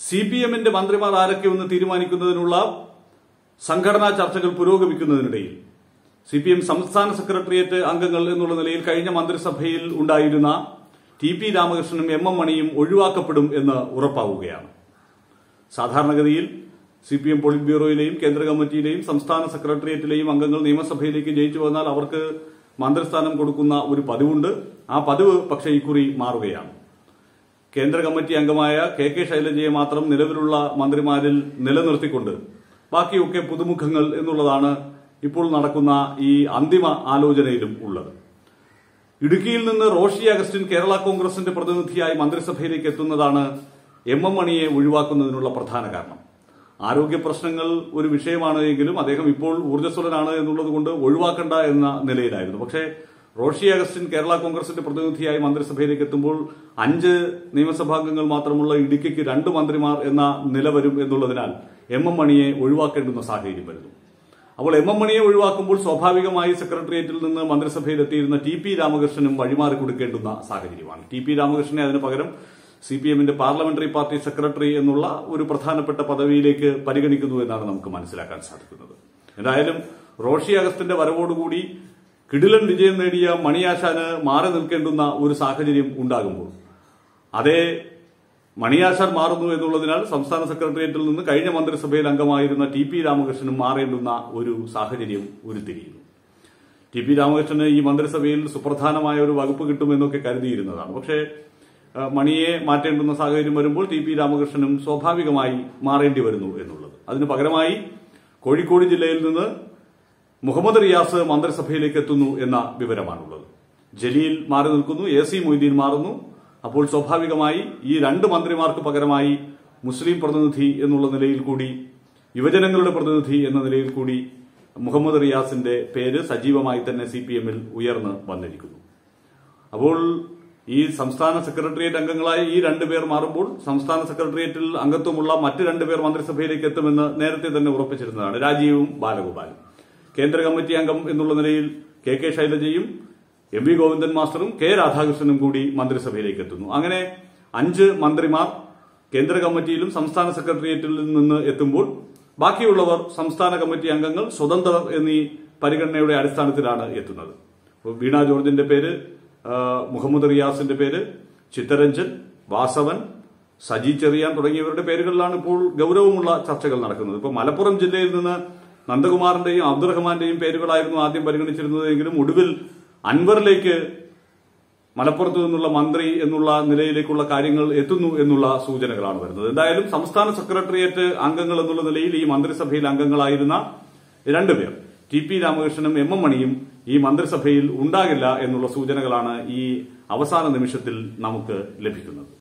C P എമ്മിന്റെ മന്ത്രിമാർ ആരൊക്കെ ഒന്ന് തീരുമാനിക്കുന്നതിനുള്ള സംഘടനാ ചർച്ചകൾ പുരോഗമിക്കുന്നതിനിടയിൽ സി പി എം സംസ്ഥാന സെക്രട്ടേറിയറ്റ് അംഗങ്ങൾ എന്നുള്ള നിലയിൽ കഴിഞ്ഞ മന്ത്രിസഭയിൽ ഉണ്ടായിരുന്ന ടി പി രാമകൃഷ്ണനും എം എം മണിയും ഒഴിവാക്കപ്പെടും എന്ന് ഉറപ്പാവുകയാണ് സാധാരണഗതിയിൽ സി പി എം പോളിറ്റ് ബ്യൂറോയിലെയും കേന്ദ്ര കമ്മിറ്റിയിലെയും സംസ്ഥാന സെക്രട്ടേറിയറ്റിലെയും അംഗങ്ങൾ നിയമസഭയിലേക്ക് ജയിച്ചു വന്നാൽ അവർക്ക് മന്ത്രിസ്ഥാനം കൊടുക്കുന്ന ഒരു പതിവുണ്ട് ആ പതിവ് പക്ഷേ ഇക്കുറി മാറുകയാണ് കേന്ദ്ര കമ്മിറ്റി അംഗമായ കെ കെ ശൈലജയെ മാത്രം നിലവിലുള്ള മന്ത്രിമാരിൽ നിലനിർത്തിക്കൊണ്ട് ബാക്കിയൊക്കെ പുതുമുഖങ്ങൾ എന്നുള്ളതാണ് ഇപ്പോൾ നടക്കുന്ന ഈ അന്തിമ ആലോചനയിലും ഉള്ളത് ഇടുക്കിയിൽ നിന്ന് റോഷി അഗസ്റ്റിൻ കേരള കോൺഗ്രസിന്റെ പ്രതിനിധിയായി മന്ത്രിസഭയിലേക്ക് എത്തുന്നതാണ് എം എം മണിയെ ഒഴിവാക്കുന്നതിനുള്ള പ്രധാന കാരണം ആരോഗ്യ പ്രശ്നങ്ങൾ ഒരു വിഷയമാണ് എങ്കിലും അദ്ദേഹം ഇപ്പോൾ ഊർജ്ജസ്വലനാണ് എന്നുള്ളത് കൊണ്ട് ഒഴിവാക്കണ്ട എന്ന നിലയിലായിരുന്നു പക്ഷേ റോഷി അഗസ്റ്റിൻ കേരള കോൺഗ്രസിന്റെ പ്രതിനിധിയായി മന്ത്രിസഭയിലേക്ക് എത്തുമ്പോൾ അഞ്ച് നിയമസഭാംഗങ്ങൾ മാത്രമുള്ള ഇടുക്കിക്ക് രണ്ട് മന്ത്രിമാർ എന്ന നില വരും എന്നുള്ളതിനാൽ എം എം മണിയെ ഒഴിവാക്കേണ്ടുന്ന സാഹചര്യം വരുന്നു അപ്പോൾ എം എം മണിയെ ഒഴിവാക്കുമ്പോൾ സ്വാഭാവികമായി സെക്രട്ടേറിയറ്റിൽ നിന്ന് മന്ത്രിസഭയിലെത്തിയിരുന്ന ടി പി രാമകൃഷ്ണനും വഴിമാറി കൊടുക്കേണ്ടുന്ന സാഹചര്യമാണ് ടി പി രാമകൃഷ്ണനെ അതിന് പകരം സി പി എമ്മിന്റെ പാർലമെന്ററി പാർട്ടി സെക്രട്ടറി എന്നുള്ള ഒരു പ്രധാനപ്പെട്ട പദവിയിലേക്ക് പരിഗണിക്കുന്നു എന്നാണ് നമുക്ക് മനസ്സിലാക്കാൻ സാധിക്കുന്നത് എന്തായാലും റോഷി അഗസ്റ്റിന്റെ വരവോടുകൂടി കിടിലൻ വിജയം നേടിയ മണിയാശാന് മാറി നിൽക്കേണ്ടുന്ന ഒരു സാഹചര്യം ഉണ്ടാകുമ്പോൾ അതേ മണിയാശാൻ മാറുന്നു എന്നുള്ളതിനാൽ സംസ്ഥാന സെക്രട്ടേറിയറ്റിൽ നിന്ന് കഴിഞ്ഞ മന്ത്രിസഭയിൽ അംഗമായിരുന്ന ടി പി രാമകൃഷ്ണനും മാറേണ്ടുന്ന ഒരു സാഹചര്യം ഉരുത്തിരിയുന്നു ടി പി രാമകൃഷ്ണന് ഈ മന്ത്രിസഭയിൽ സുപ്രധാനമായ ഒരു വകുപ്പ് കിട്ടുമെന്നൊക്കെ കരുതിയിരുന്നതാണ് പക്ഷേ ആ, മണിയെ മാറ്റേണ്ടുന്ന സാഹചര്യം വരുമ്പോൾ ടി പി രാമകൃഷ്ണനും സ്വാഭാവികമായി മാറേണ്ടി വരുന്നു എന്നുള്ളത് അതിന് പകരമായി കോഴിക്കോട് ജില്ലയിൽ നിന്ന് മുഹമ്മദ് റിയാസ് മന്ത്രിസഭയിലേക്ക് എത്തുന്നു എന്ന വിവരമാണുള്ളത് ജലീൽ മാറി നിൽക്കുന്നു എ സി മൊയ്തീൻ മാറുന്നു അപ്പോൾ സ്വാഭാവികമായി ഈ രണ്ട് മന്ത്രിമാർക്ക് പകരമായി മുസ്ലിം പ്രതിനിധി എന്നുള്ള നിലയിൽ കൂടി യുവജനങ്ങളുടെ പ്രതിനിധി എന്ന നിലയിൽ കൂടി മുഹമ്മദ് റിയാസിന്റെ പേര് സജീവമായി തന്നെ സി പി എമ്മിൽ ഉയർന്ന് വന്നിരിക്കുന്നു അപ്പോൾ ഈ സംസ്ഥാന സെക്രട്ടേറിയറ്റ് അംഗങ്ങളായി ഈ രണ്ടുപേർ മാറുമ്പോൾ സംസ്ഥാന സെക്രട്ടേറിയറ്റിൽ അംഗത്വമുള്ള മറ്റ് രണ്ടുപേർ മന്ത്രിസഭയിലേക്ക് എത്തുമെന്ന് നേരത്തെ തന്നെ ഉറപ്പിച്ചിരുന്നതാണ് രാജീവും ബാലഗോപാലും കേന്ദ്ര കമ്മിറ്റി അംഗം എന്നുള്ള നിലയിൽ കെ കെ ശൈലജയും എം വി ഗോവിന്ദൻ മാസ്റ്ററും കെ രാധാകൃഷ്ണനും കൂടി മന്ത്രിസഭയിലേക്ക് എത്തുന്നു അങ്ങനെ അഞ്ച് മന്ത്രിമാർ കേന്ദ്ര കമ്മിറ്റിയിലും സംസ്ഥാന സെക്രട്ടേറിയറ്റിൽ നിന്ന് എത്തുമ്പോൾ ബാക്കിയുള്ളവർ സംസ്ഥാന കമ്മിറ്റി അംഗങ്ങൾ സ്വതന്ത്രർ എന്നീ പരിഗണനയുടെ അടിസ്ഥാനത്തിലാണ് എത്തുന്നത് ഇപ്പോൾ വീണ ജോർജിന്റെ പേര് ആ, മുഹമ്മദ് റിയാസിന്റെ പേര് ചിത്തരഞ്ജൻ വാസവൻ സജി ചെറിയാൻ തുടങ്ങിയവരുടെ പേരുകളിലാണ് ഇപ്പോൾ ഗൗരവമുള്ള ചർച്ചകൾ നടക്കുന്നത് ഇപ്പോൾ മലപ്പുറം ജില്ലയിൽ നിന്ന് നന്ദകുമാറിന്റെയും അബ്ദുറഹ്മാന്റെയും പേരുകളായിരുന്നു ആദ്യം പരിഗണിച്ചിരുന്നതെങ്കിലും ഒടുവിൽ അൻവറിലേക്ക് മലപ്പുറത്തു നിന്നുള്ള മന്ത്രി എന്നുള്ള നിലയിലേക്കുള്ള കാര്യങ്ങൾ എത്തുന്നു എന്നുള്ള സൂചനകളാണ് വരുന്നത് എന്തായാലും സംസ്ഥാന സെക്രട്ടേറിയറ്റ് അംഗങ്ങൾ എന്നുള്ള നിലയിൽ ഈ മന്ത്രിസഭയിൽ അംഗങ്ങളായിരുന്ന രണ്ടുപേർ ടി പി രാമകൃഷ്ണനും എം എം മണിയും ഈ മന്ത്രിസഭയിൽ ഉണ്ടാകില്ല എന്നുള്ള സൂചനകളാണ് ഈ അവസാന നിമിഷത്തിൽ നമുക്ക് ലഭിക്കുന്നത്